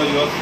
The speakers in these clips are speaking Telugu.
హలో యువర్స్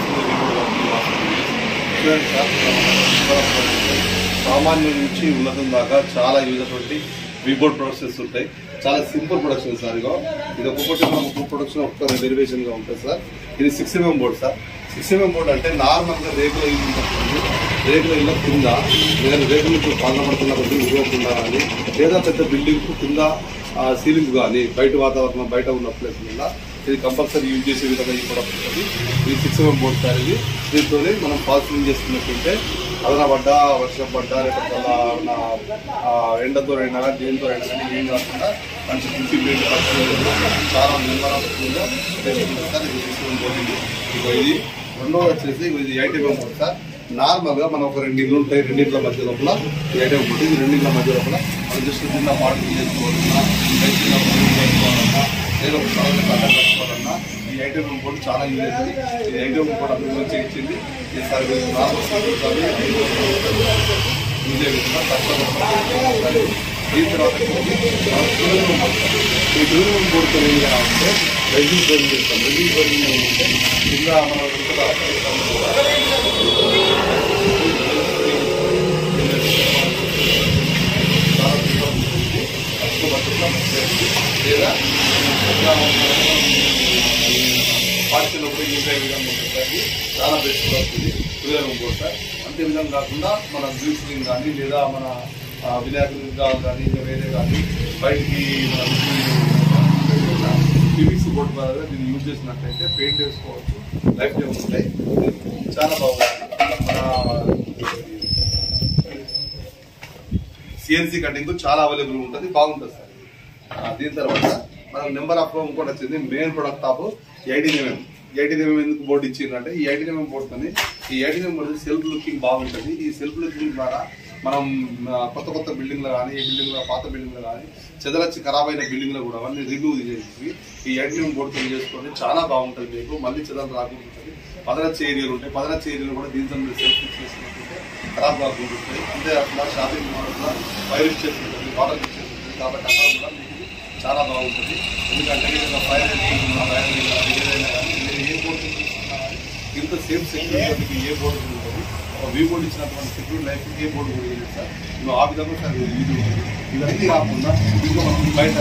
చూడండి సార్ సామాన్యుల నుంచి ఉన్నతం దాకా చాలా విధటువంటి విబోర్డ్ ప్రొడక్షన్స్ ఉంటాయి చాలా సింపుల్ ప్రొడక్షన్ సార్ ఇగో ఇది ఒక్కొక్కటి ఒక్కొక్క ప్రొడక్షన్ ఒక్కొక్క డెరివేషన్ గా ఉంటుంది సార్ ఇది six mm board sir six mm board అంటే నార్మల్ గా రేకుల ఇల్లు ఉంటుంది రేకుల ఇల్లు కింద ఏదైనా రేకుల నుంచి పడకుండా కొద్ది ఉడవకుండా కానీ లేదా పెద్ద బిల్డింగ్ కింద సీలింగ్ కానీ బయట వాతావరణం బయట ఉన్న ప్లేస్ మీద ఇది కంపల్సరీ యూజ్ చేసే విధంగా ఈ ప్రొడక్ట్ ఉంటుంది ఇది సిక్స్ ఎంఎం బోర్డ్ సార్ ఇది దీంతోనే మనం ఫాల్ సీలింగ్ చేసుకున్నట్టుంటే అదన పడ్డా వర్షం పడ్డా లేకపోతే అలా ఉన్న, ఆ, ఎండతో అయినా కానీ దేనితో అయినా కానీ ఏం కాకుండా మంచి ఫిఫ్టీ ప్లేట్ చాలా నెంబర్ ఆఫ్ స్కూల్లో సార్ ఇది సిక్స్ ఎంఎం బోర్డ్ ఇది ఇగో ఇది రెండోది వచ్చేసి ఇగో ఇది eight mm board sir normal గా మనం ఒక రెండు ఇల్లు ఉంటాయి రెండింటిల మధ్య లోపల ఈ ఐటమ్ ఉంటుంది ఇది రెండింటిల మధ్య లోపల మనం జస్ట్ చిన్న పాటలు చేసుకోవాలన్నా ఇంకా చిన్న పనులు చేసుకోవాలన్నా లేదా ఒక సాధారణ కట్ట కట్టుకోవాలన్నా ఈ ఐటమ్ కూడా చాలా యూజ్ అవుతుంది ఈ ఐటమ్ కూడా అభివృద్ధి ఇచ్చింది ఈ సర్వీస్ నార్మల్ యూజ్ విధంగా తక్కువ దీని తర్వాత ఈ దూరం బోర్డుతో ఏం అంటే వెల్డింగ్ బోర్డింగ్ చేస్తాం వెల్డింగ్ బోర్డింగ్ ఏంటంటే కింద మనం లేదా పార్టీలో కూడా యూజ్ అయ్యే విధంగా ఉంటుంది చాలా బెస్ట్ వస్తుంది విధానం కూడా సార్ అంతే విధంగా కాకుండా మన గ్రీసింగ్ కానీ లేదా మన ఆ, వినాయకుడిగా కానీ ఇంకా వేరే కానీ బయటికి మన పీవీసీ బోర్డు ద్వారా దీన్ని యూజ్ చేసినట్లయితే పెయింట్ వేసుకోవచ్చు లైఫ్ టైం ఉంటాయి చాలా బాగుంటుంది మన సిఎన్సీ కటింగ్ చాలా అవైలబుల్ ఉంటుంది బాగుంటుంది సార్ ఆ, దీని తర్వాత మనం నెంబర్ ఆఫ్ ఇంకోటి వచ్చింది main product of eighteen mm eighteen mm ఎందుకు బోర్డు ఇచ్చిందంటే ఈ ఎయిటీన్ ఎంఎం బోర్డుతోని ఈ eighteen mm board self looking బాగుంటుంది ఈ సెల్ఫ్ లుకింగ్ ద్వారా మనం ఆ, కొత్త కొత్త బిల్డింగ్లు కానీ ఈ బిల్డింగ్లో పాత బిల్డింగ్లు కానీ చెదలచ్చి ఖరాబ్ అయిన బిల్డింగ్లు కూడా అవన్నీ రిమూవ్ చేసి ఈ ఎయిటీన్ ఎంఎం బోర్డుతో చేసుకోండి చాలా బాగుంటుంది మీకు మళ్ళీ చెదలు రాకుండా ఉంటుంది పదనచ్చ ఏరియాలు ఉంటాయి పదనచ్చ ఏరియాలు కూడా దీంతో మీరు సెల్ఫ్ చేసుకుంటుంటే ఖరాబ్ కాకుండా ఉంటుంది అంతేకాకుండా షాపింగ్ మాల్ కూడా ఫైర్ ఇచ్చేసి ఉంటుంది వాటర్ ఇచ్చేసి ఉంటుంది కాబట్టి అక్కడ కూడా మీకు ఇది చాలా బాగుంటుంది ఎందుకంటే ఏదైనా ఫైర్ ఉన్నా ఫైర్ ఏదైనా కానీ మీరు ఏ బోర్డు తీసుకున్నా కానీ ఇంత సేమ్ సెక్యూరిటీకి ఏ బోర్డు ఉంటుంది ఒక వీ బోర్డు ఇచ్చినటువంటి సెక్యూరిటీ లైఫ్ ఏ బోర్డు కూడా లేదు సార్ నువ్వు ఆ విధంగా సార్ ఇది యూజ్ ఉంటుంది ఇవన్నీ కాకుండా ఇంకా మనం బయట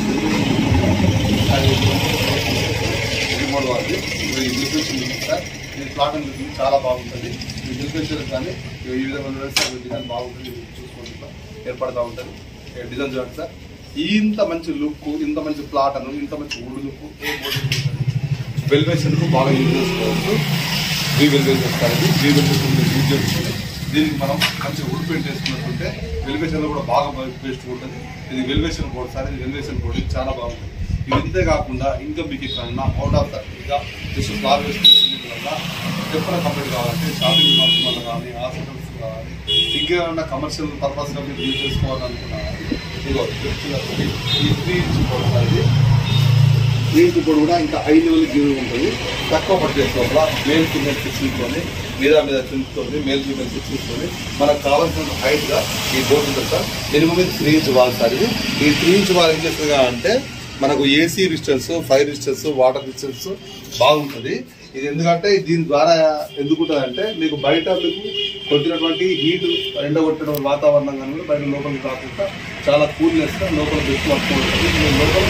రిమోట్ వాళ్ళది ఈ డిస్క్రిప్షన్ ఉంది సార్ ఈ ప్లాట్ అనేది చాలా బాగుంటుంది ఈ డిస్క్రిప్షన్ కానీ ఈ విధంగా వ్యవస్థ డిజైన్ బాగుంటుంది ఇది చూసుకోండి సార్ ఏర్పడతా ఉంటుంది ఏ డిజైన్ చూడండి సార్ ఇంత మంచి లుక్ ఇంత మంచి ప్లాట్ అను ఇంత మంచి wood look A board elevation కు బాగా యూజ్ చేసుకోవచ్చు రీ వెల్వేషన్ సార్ ఇది రీ వెల్వేషన్ యూజ్ చేసుకోవాలి దీనికి మనం మంచి వుడ్ పెయింట్ వేసుకున్నట్టుంటే వెల్వేషన్ లో కూడా బాగా బెస్ట్ ఉంటుంది ఇది వెల్వేషన్ బోర్డ్ సార్ ఇది వెల్వేషన్ బోర్డ్ ఇది చాలా బాగుంటుంది ఇవి ఇంతే కాకుండా ఇంకా మీకు ఎక్కడన్నా అవుట్ ఆఫ్ ఇంకా జస్ట్ ఫ్లార్ వేసుకున్న చెప్పిన కంప్లీట్ కావాలంటే షాపింగ్ మాల్స్ వల్ల కానీ హాస్పిటల్స్ కానీ ఇంకేమన్నా కమర్షియల్ పర్పస్ గా మీరు యూజ్ చేసుకోవాలనుకున్నా ఇదిగో చెప్తున్నప్పుడు ఈ త్రీ ఇంచ్ బోర్డ్ సార్ ఇది దీనికి ఇప్పుడు కూడా ఇంకా హై లెవెల్ గీవ్ ఉంటుంది తక్కువ పట్టేసి లోపల మేల్ ఫీమేల్ ఫిక్సింగ్తోని మీద మీద చుంచుతోని మేల్ ఫీమేల్ ఫిక్సింగ్తోని మనకు కావాల్సిన హైట్ గా ఈ బోర్డు ఉంటుంది సార్ మినిమం ఇది త్రీ ఇంచ్ వాల్ సార్ ఇది ఈ త్రీ ఇంచ్ వాల్ ఏం చేస్తుంది అంటే మనకు AC distance fire distance water distance బాగుంటుంది ఇది ఎందుకంటే దీని ద్వారా ఎందుకుంటుంది అంటే మీకు బయట మీకు కొట్టినటువంటి హీట్ ఎండ కొట్టిన వాతావరణం కానీ కూడా బయట లోపలికి రాకుండా చాలా కూల్నెస్ గా లోపల బెస్ట్ వర్క్ ఉంటుంది మీరు లోపల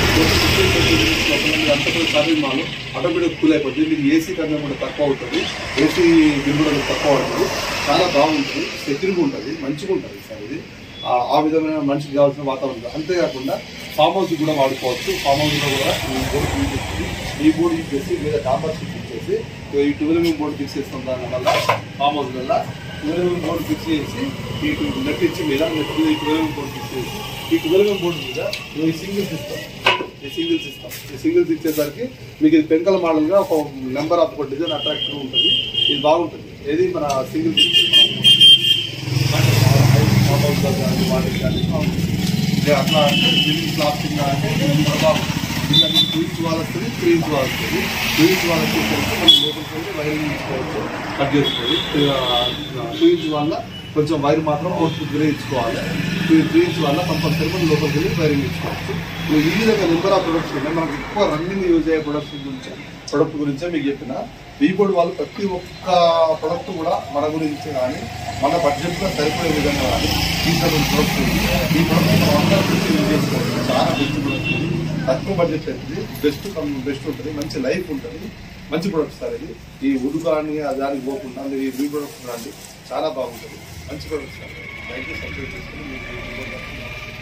అంత షాపింగ్ మాల్ ఆటోమేటిక్ కూల్ అయిపోతుంది మీకు ఏసీ కన్నా కూడా తక్కువ అవుతుంది ఏసీ బిల్ కూడా తక్కువ అవుతుంది చాలా బాగుంటుంది సెక్యూర్గా ఉంటుంది మంచిగా ఉంటుంది సార్ ఇది ఆ- ఆ విధమైన మనిషికి కావాల్సిన వాతావరణం అంతేకాకుండా ఫామ్ హౌస్ కూడా వాడుకోవచ్చు ఫామ్ హౌస్ లో కూడా ఈ బోర్డు యూజ్ చేసి ఈ బోర్డు యూజ్ చేసి లేదా డాంబర్ షీట్ యూజ్ చేసి ఈ ట్వెల్వ్ ఎంఎం బోర్డు ఫిక్స్ చేస్తాం దాని వల్ల ఫామ్ హౌస్ వల్ల ట్వెల్వ్ ఎంఎం బోర్డు ఫిక్స్ చేసి ఈ నెట్ ఇచ్చి మీద నెట్ మీద ఈ ట్వెల్వ్ ఎంఎం బోర్డు ఫిక్స్ చేసి ఈ ట్వెల్వ్ ఎంఎం బోర్డు మీద ఈ సింగిల్ సిస్టమ్ ఈ సింగిల్ సిస్టమ్ ఈ సింగిల్స్ ఇచ్చేసరికి మీకు ఇది పెంకల మోడల్ గా ఒక నెంబర్ ఆఫ్ ఒక డిజైన్ అట్రాక్టివ్ ఉంటుంది ఇది బాగుంటుంది ఏది మన సింగిల్ అట్లా అంటే బిల్డింగ్ స్లాబ్ కింద అంటే ఇది ప్రభావం ఇలా మీకు టూ ఇంచ్ వాల్ వస్తుంది త్రీ ఇంచ్ వాల్ వస్తుంది టూ ఇంచ్ వాల్ వచ్చేసరికి మనం లోపలికి వెళ్ళి వైరింగ్ తీసుకోవచ్చు కట్ చేసుకోవాలి టూ ఇంచ్ వల్ల కొంచెం వైర్ మాత్రం అవుట్పుట్ త్రీ ఇచ్చుకోవాలి టూ త్రీ ఇంచ్ వల్ల కంపల్సరీ మనం లోపలికి వెళ్ళి వైరింగ్ ఇచ్చుకోవచ్చు ఇప్పుడు ఈ విధంగా నెంబర్ ఆఫ్ ప్రొడక్ట్స్ ఉన్నాయి మనకు ఎక్కువ రన్నింగ్ యూజ్ అయ్యే ప్రొడక్ట్స్ గురించి ప్రొడక్ట్ గురించే మీకు చెప్పిన బీబోర్డ్ వాళ్ళు ప్రతి ఒక్క ప్రొడక్ట్ కూడా మన గురించి కానీ మన బడ్జెట్ లో సరిపోయే విధంగా కానీ తీసుకున్న ప్రొడక్ట్ ఈ ప్రొడక్ట్ మనం అందరం కలిసి యూజ్ చేసుకోవచ్చు చాలా బెస్ట్ ప్రొడక్ట్ ఇది తక్కువ బడ్జెట్ అవుతుంది బెస్ట్ బెస్ట్ ఉంటుంది మంచి లైఫ్ ఉంటుంది మంచి ప్రొడక్ట్స్ సార్ ఇది ఈ వుడ్ కానీ ఆ దానికి పోకుండా మీరు ఈ బీ ప్రొడక్ట్స్ రండి చాలా బాగుంటుంది మంచి products sir thank you subscribe చేసుకుని మీకు